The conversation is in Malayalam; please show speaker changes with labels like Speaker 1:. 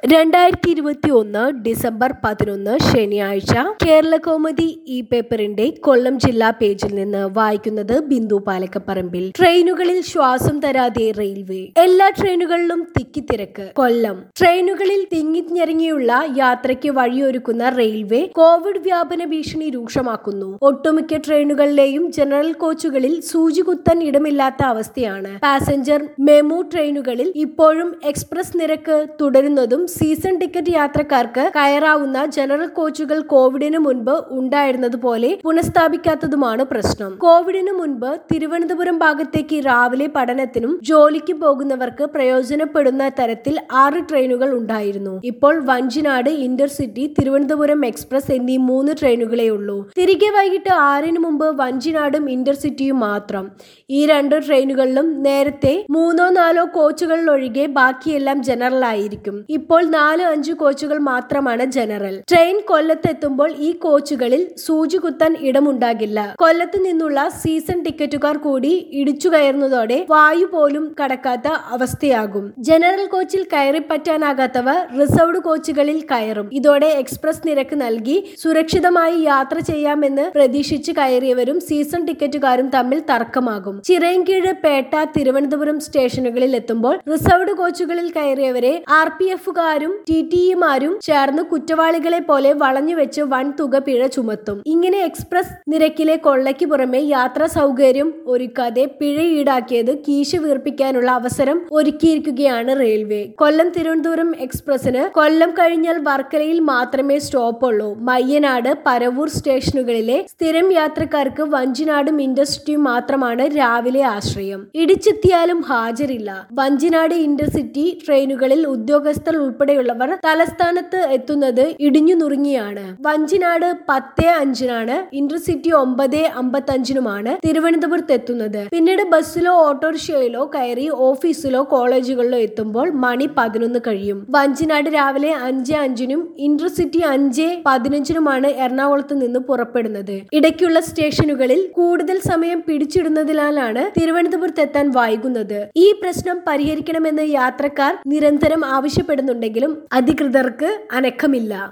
Speaker 1: രണ്ടായിരത്തി ഇരുപത്തി ഒന്ന് ഡിസംബർ പതിനൊന്ന് ശനിയാഴ്ച കേരള കൗമുദി ഈ പേപ്പറിന്റെ കൊല്ലം ജില്ലാ പേജിൽ നിന്ന് വായിക്കുന്നത് ബിന്ദു പാലക്കപ്പറമ്പിൽ ട്രെയിനുകളിൽ ശ്വാസം തരാതെ റെയിൽവേ എല്ലാ ട്രെയിനുകളിലും തിക്കിത്തിരക്ക് കൊല്ലം ട്രെയിനുകളിൽ തിങ്ങിഞ്ഞിറങ്ങിയുള്ള യാത്രയ്ക്ക് വഴിയൊരുക്കുന്ന റെയിൽവേ കോവിഡ് വ്യാപന ഭീഷണി രൂക്ഷമാക്കുന്നു ഒട്ടുമിക്ക ട്രെയിനുകളിലെയും ജനറൽ കോച്ചുകളിൽ സൂചി കുത്താൻ ഇടമില്ലാത്ത അവസ്ഥയാണ് പാസഞ്ചർ മെമു ട്രെയിനുകളിൽ ഇപ്പോഴും എക്സ്പ്രസ് നിരക്ക് തുടരുന്നതും സീസൺ ടിക്കറ്റ് യാത്രക്കാർക്ക് കയറാവുന്ന ജനറൽ കോച്ചുകൾ കോവിഡിന് മുൻപ് ഉണ്ടായിരുന്നതുപോലെ പുനഃസ്ഥാപിക്കാത്തതുമാണ് പ്രശ്നം കോവിഡിന് മുൻപ് തിരുവനന്തപുരം ഭാഗത്തേക്ക് രാവിലെ പഠനത്തിനും ജോലിക്ക് പോകുന്നവർക്ക് പ്രയോജനപ്പെടുന്ന തരത്തിൽ ആറ് ട്രെയിനുകൾ ഉണ്ടായിരുന്നു ഇപ്പോൾ വഞ്ചിനാട് ഇന്റർസിറ്റി തിരുവനന്തപുരം എക്സ്പ്രസ് എന്നീ മൂന്ന് ട്രെയിനുകളേ ഉള്ളൂ തിരികെ വൈകിട്ട് ആറിന് മുമ്പ് വഞ്ചിനാടും ഇന്റർസിറ്റിയും മാത്രം ഈ രണ്ട് ട്രെയിനുകളിലും നേരത്തെ മൂന്നോ നാലോ കോച്ചുകളിൽ ഒഴികെ ബാക്കിയെല്ലാം ജനറൽ ആയിരിക്കും ഇപ്പോൾ നാല് അഞ്ച് കോച്ചുകൾ മാത്രമാണ് ജനറൽ ട്രെയിൻ കൊല്ലത്ത് എത്തുമ്പോൾ ഈ കോച്ചുകളിൽ സൂചി കുത്താൻ ഇടമുണ്ടാകില്ല കൊല്ലത്ത് നിന്നുള്ള സീസൺ ടിക്കറ്റുകാർ കൂടി ഇടിച്ചു കയറുന്നതോടെ വായു പോലും കടക്കാത്ത അവസ്ഥയാകും ജനറൽ കോച്ചിൽ കയറി പറ്റാനാകാത്തവർ റിസർവ്ഡ് കോച്ചുകളിൽ കയറും ഇതോടെ എക്സ്പ്രസ് നിരക്ക് നൽകി സുരക്ഷിതമായി യാത്ര ചെയ്യാമെന്ന് പ്രതീക്ഷിച്ച് കയറിയവരും സീസൺ ടിക്കറ്റുകാരും തമ്മിൽ തർക്കമാകും ചിറയൻകീഴ് പേട്ട തിരുവനന്തപുരം സ്റ്റേഷനുകളിൽ എത്തുമ്പോൾ റിസർവ്ഡ് കോച്ചുകളിൽ കയറിയവരെ ആർ പി എഫുകാരും ടി ടി ഇമാരും ചേർന്ന് കുറ്റവാളികളെ പോലെ വളഞ്ഞുവെച്ച് വൻ തുക പിഴ ചുമത്തും ഇങ്ങനെ എക്സ്പ്രസ് നിരക്കിലെ കൊള്ളയ്ക്ക് പുറമെ യാത്രാ സൗകര്യം ഒരുക്കാതെ പിഴ ഈടാക്കിയത് കീശ വീർപ്പിക്കാനുള്ള അവസരം ഒരുക്കിയിരിക്കുകയാണ് റെയിൽവേ കൊല്ലം തിരുവനന്തപുരം എക്സ്പ്രസിന് കൊല്ലം കഴിഞ്ഞാൽ വർക്കലയിൽ മാത്രമേ സ്റ്റോപ്പ് ഉള്ളൂ മയ്യനാട് പരവൂർ സ്റ്റേഷനുകളിലെ സ്ഥിരം യാത്രക്കാർക്ക് വഞ്ചിനാടും ഇൻഡസ്ട്രിയും മാത്രമാണ് രാവിലെ ആശ്രയം ഇടിച്ചെത്തിയാലും ഹാജരില്ല വഞ്ചിനാട് ഇന്റർസിറ്റി ട്രെയിനുകളിൽ ഉദ്യോഗസ്ഥർ ഉൾപ്പെടെയുള്ളവർ തലസ്ഥാനത്ത് എത്തുന്നത് ഇടിഞ്ഞു നുറുങ്ങിയാണ് വഞ്ചിനാട് പത്ത് അഞ്ചിനാണ് ഇന്റർസിറ്റി ഒമ്പത് അമ്പത്തഞ്ചിനുമാണ് തിരുവനന്തപുരത്ത് എത്തുന്നത് പിന്നീട് ബസ്സിലോ ഓട്ടോറിക്ഷയിലോ കയറി ഓഫീസിലോ കോളേജുകളിലോ എത്തുമ്പോൾ മണി പതിനൊന്ന് കഴിയും വഞ്ചിനാട് രാവിലെ അഞ്ച് അഞ്ചിനും ഇന്റർസിറ്റി അഞ്ച് പതിനഞ്ചിനുമാണ് എറണാകുളത്ത് നിന്ന് പുറപ്പെടുന്നത് ഇടയ്ക്കുള്ള സ്റ്റേഷനുകളിൽ കൂടുതൽ സമയം പിടിച്ചിടുന്നതിനാലാണ് തിരുവനന്തപുരത്ത് എത്താൻ വൈകുന്നത് ഈ പ്രശ്നം പരിഹരിക്കണമെന്ന് യാത്രക്കാർ നിരന്തരം ആവശ്യപ്പെടുന്നുണ്ടെങ്കിലും അധികൃതർക്ക് അനക്കമില്ല